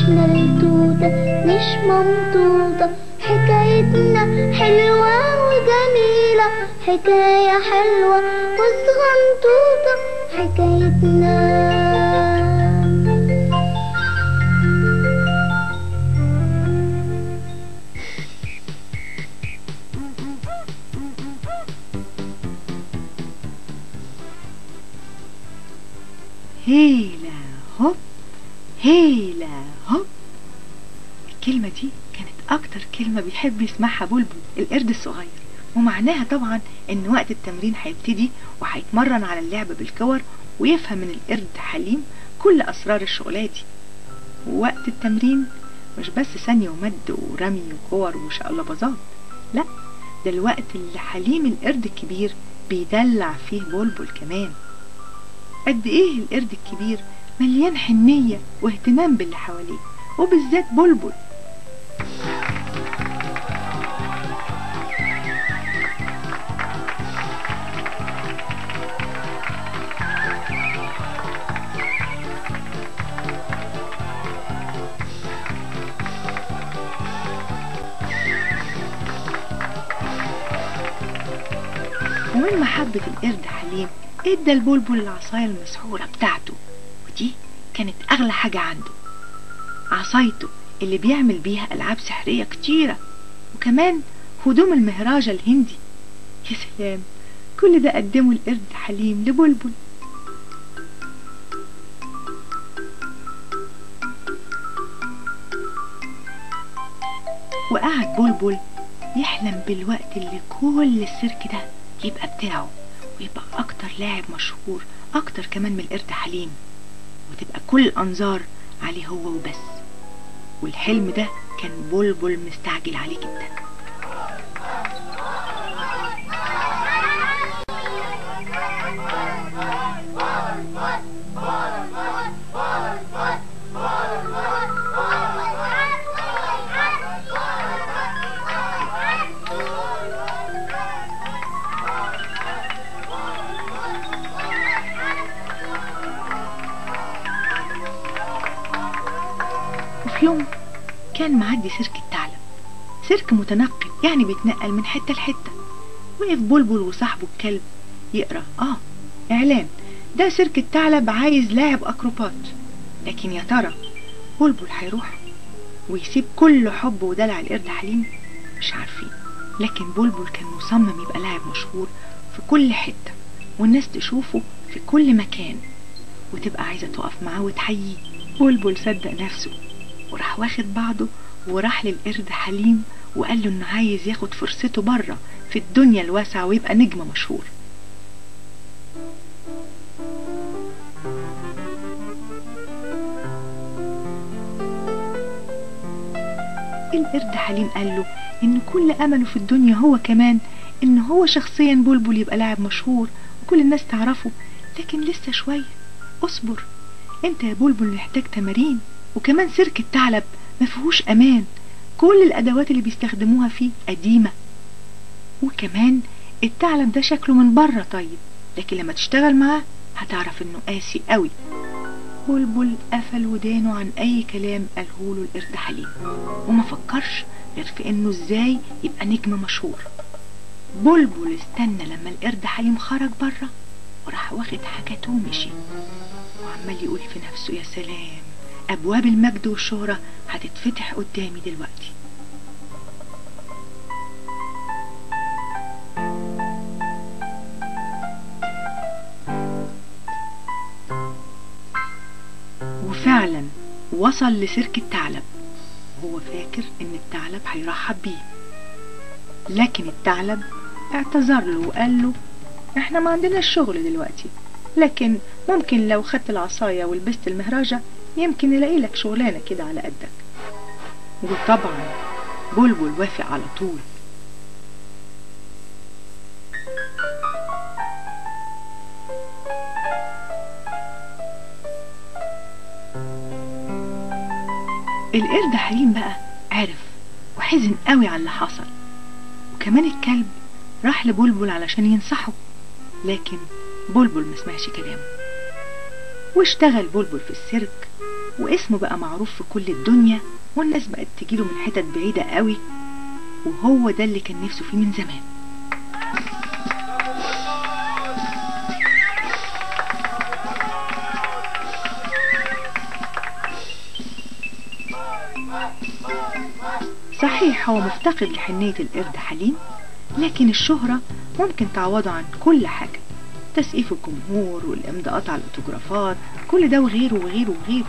نلتوتة مش ممطوطة حكايتنا حلوة وجميلة حكاية حلوة وصغنطوطة حكايتنا هيلا هوب هيلا هوب الكلمة دي كانت أكتر كلمة بيحب يسمعها بلبل القرد الصغير ومعناها طبعا إن وقت التمرين هيبتدي وهيتمرن على اللعب بالكور ويفهم من القرد حليم كل أسرار الشغلة دي ووقت التمرين مش بس ثانية ومد ورمي وكور وشقلباظات لا ده الوقت اللي حليم القرد الكبير بيدلع فيه بلبل كمان قد ايه القرد الكبير مليان حنية واهتمام باللي حواليه وبالذات بلبل ومن محبة القرد حليم ادى البلبل العصاية المسحورة بتاعته ودي كانت أغلى حاجة عنده عصايته اللي بيعمل بيها ألعاب سحرية كتيرة وكمان هدوم المهراجة الهندي يا سلام كل ده قدمه القرد حليم لبلبل وقعد بلبل يحلم بالوقت اللي كل السيرك ده يبقى بتاعه ويبقى أكتر لاعب مشهور أكتر كمان من القرد حليم وتبقى كل الأنظار عليه هو وبس والحلم ده كان بلبل مستعجل عليه جدا وفي يوم كان معدي سيرك الثعلب سيرك متنقل يعني بيتنقل من حتة لحتة وقف بلبل وصاحبه الكلب يقرا اه اعلان ده سيرك الثعلب عايز لاعب اكروبات لكن يا ترى بلبل هيروح ويسيب كل حب ودلع القرد حليم مش عارفين لكن بلبل كان مصمم يبقى لاعب مشهور في كل حتة والناس تشوفه في كل مكان وتبقى عايزة تقف معاه وتحييه بلبل صدق نفسه وراح واخد بعضه وراح للقرد حليم وقال له انه عايز ياخد فرصته بره في الدنيا الواسعة ويبقى نجم مشهور القرد حليم قال له ان كل امله في الدنيا هو كمان ان هو شخصيا بلبل يبقى لاعب مشهور وكل الناس تعرفه لكن لسه شوية اصبر انت يا بلبل محتاج تمارين وكمان سيرك الثعلب ما فيهوش امان كل الادوات اللي بيستخدموها فيه قديمة وكمان الثعلب ده شكله من بره طيب لكن لما تشتغل معاه هتعرف انه قاسي قوي بلبل قفل ودانه عن اي كلام قالهوله القرد حليم وما فكرش غير في انه ازاي يبقى نجم مشهور بلبل استنى لما القرد حليم خرج بره وراح واخد حاجته ومشي وعمال يقول في نفسه يا سلام ابواب المجد والشهرة هتتفتح قدامي دلوقتي وفعلا وصل لسيرك الثعلب وهو فاكر ان الثعلب هيرحب بيه لكن الثعلب اعتذر له وقال له احنا ما عندناش شغل دلوقتي لكن ممكن لو خدت العصاية ولبست المهراجة يمكن نلاقي لك شغلانة كده على قدك وطبعا بلبل وافق على طول القرد حليم بقى عرف وحزن قوي على اللي حصل وكمان الكلب راح لبلبل علشان ينصحه لكن بلبل ما سمعش كلامه واشتغل بلبل في السيرك واسمه بقى معروف في كل الدنيا والناس بقت تجيله من حتت بعيدة قوي وهو ده اللي كان نفسه فيه من زمان صحيح هو مفتقد لحنية القرد حليم لكن الشهرة ممكن تعوضه عن كل حاجة تسقيف الجمهور والامضاءات على الاوتوجرافات كل ده وغيره وغيره وغيره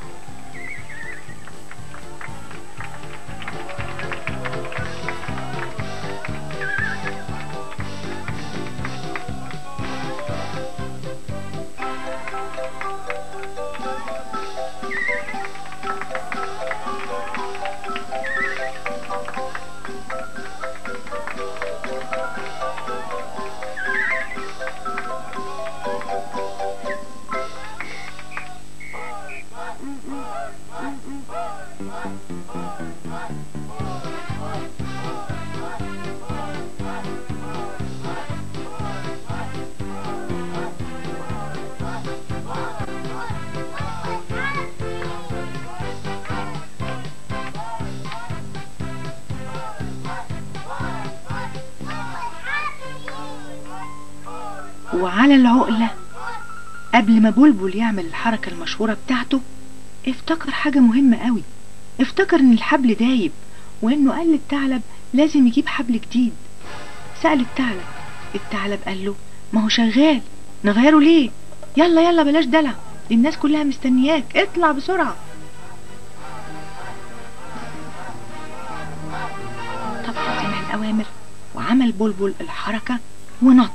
وعلى العقلة قبل ما بلبل يعمل الحركة المشهورة بتاعته افتكر حاجة مهمة قوي افتكر ان الحبل دايب وانه قال للثعلب لازم يجيب حبل جديد سأل الثعلب الثعلب قال له ما هو شغال نغيره ليه يلا يلا بلاش دلع الناس كلها مستنياك اطلع بسرعة طبعا سمع الأوامر وعمل بلبل الحركة ونط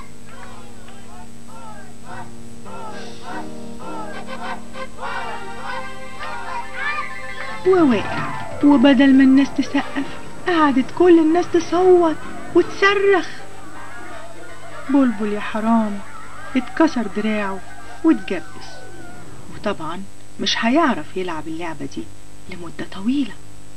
ووقع وبدل ما الناس تسقف قعدت كل الناس تصوت وتصرخ بلبل يا حرام اتكسر دراعه واتجبس وطبعا مش هيعرف يلعب اللعبة دي لمدة طويلة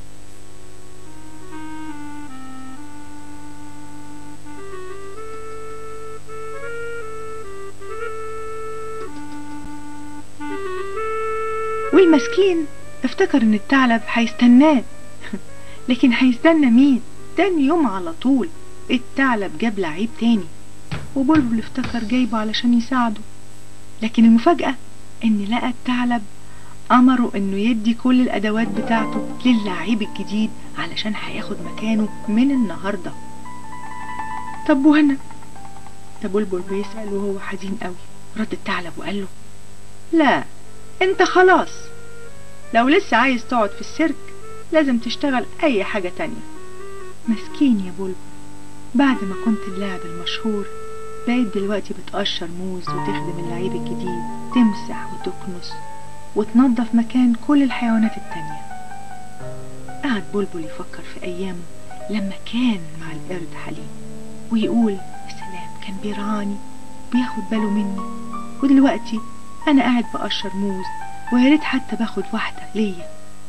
والمسكين افتكر ان الثعلب هيستناه لكن هيستنى مين تاني يوم على طول الثعلب جاب لعيب تاني وبلبل افتكر جايبه علشان يساعده لكن المفاجأة ان لقى الثعلب امره انه يدي كل الادوات بتاعته للعيب الجديد علشان هياخد مكانه من النهاردة طب وانا ده بلبل بيسأل وهو حزين قوي رد الثعلب وقال له لا انت خلاص لو لسه عايز تقعد في السيرك لازم تشتغل اي حاجة تانية مسكين يا بلبل بعد ما كنت اللاعب المشهور بقيت دلوقتي بتقشر موز وتخدم اللعيب الجديد تمسح وتكنس وتنظف مكان كل الحيوانات التانية قعد بلبل يفكر في أيامه لما كان مع القرد حليم ويقول يا سلام كان بيرعاني بياخد باله مني ودلوقتي أنا قاعد بقشر موز ويا ريت حتى باخد واحدة ليا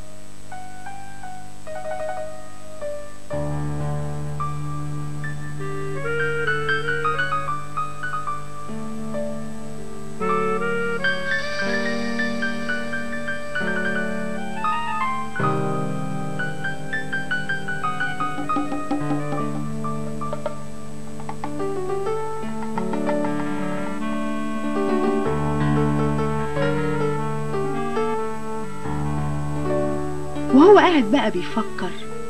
وهو قاعد بقى بيفكر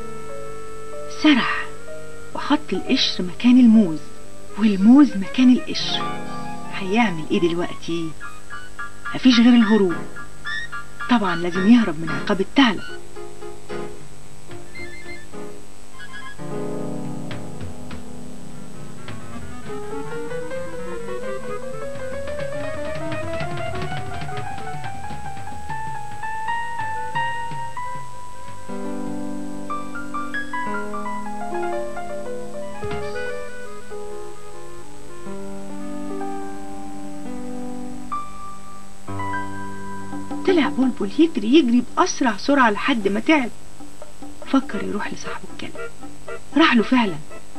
سرح وحط القشر مكان الموز والموز مكان القشر هيعمل ايه دلوقتي مفيش غير الهروب طبعا لازم يهرب من عقاب الثعلب طلع بلبل يجري يجري بأسرع سرعة لحد ما تعب فكر يروح لصاحبه الكلب راح له فعلا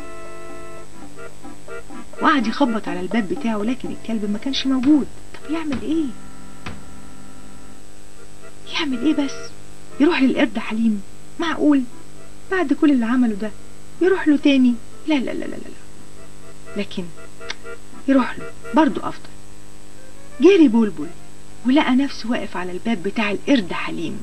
وقعد يخبط على الباب بتاعه لكن الكلب ما كانش موجود طب يعمل ايه يعمل ايه بس يروح للقرد حليم معقول بعد كل اللي عمله ده يروح له تاني لا لا لا لا لا لكن يروح له برضه أفضل جري بلبل ولقى نفسه واقف على الباب بتاع القرد حليم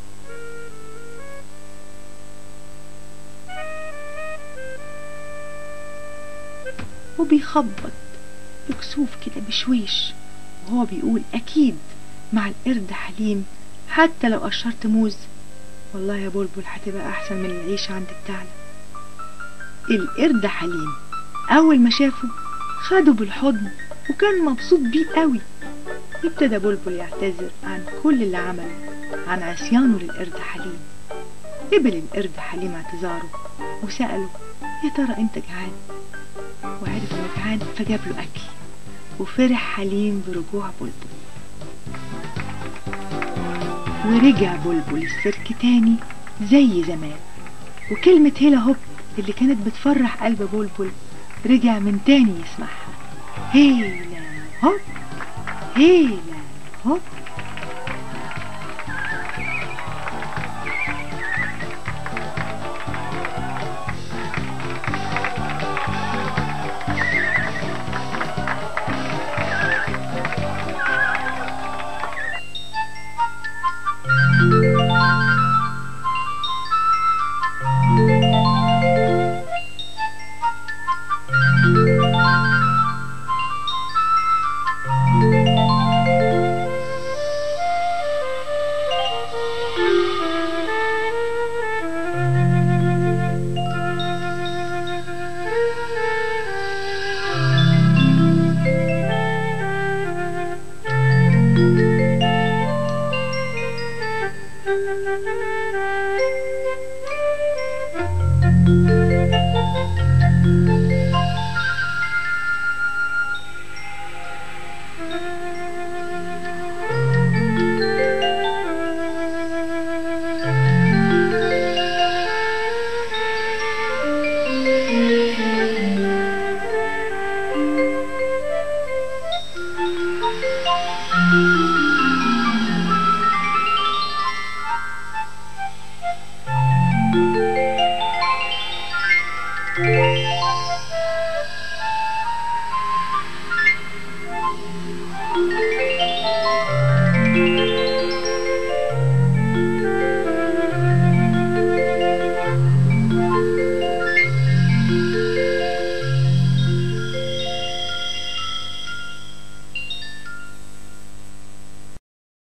وبيخبط بكسوف كده بشويش وهو بيقول أكيد مع القرد حليم حتى لو قشرت موز والله يا بلبل هتبقى أحسن من العيشة عند الثعلب القرد حليم أول ما شافه خده بالحضن وكان مبسوط بيه قوي ابتدى بلبل يعتذر عن كل اللي عمله عن عصيانه للقرد حليم قبل القرد حليم اعتذاره وسأله يا ترى انت جعان وعرف انه جعان فجاب له اكل وفرح حليم برجوع بلبل ورجع بلبل السيرك تاني زي زمان وكلمة هيلا هوب اللي كانت بتفرح قلب بلبل رجع من تاني يسمعها هيلا هوب هيلا هوب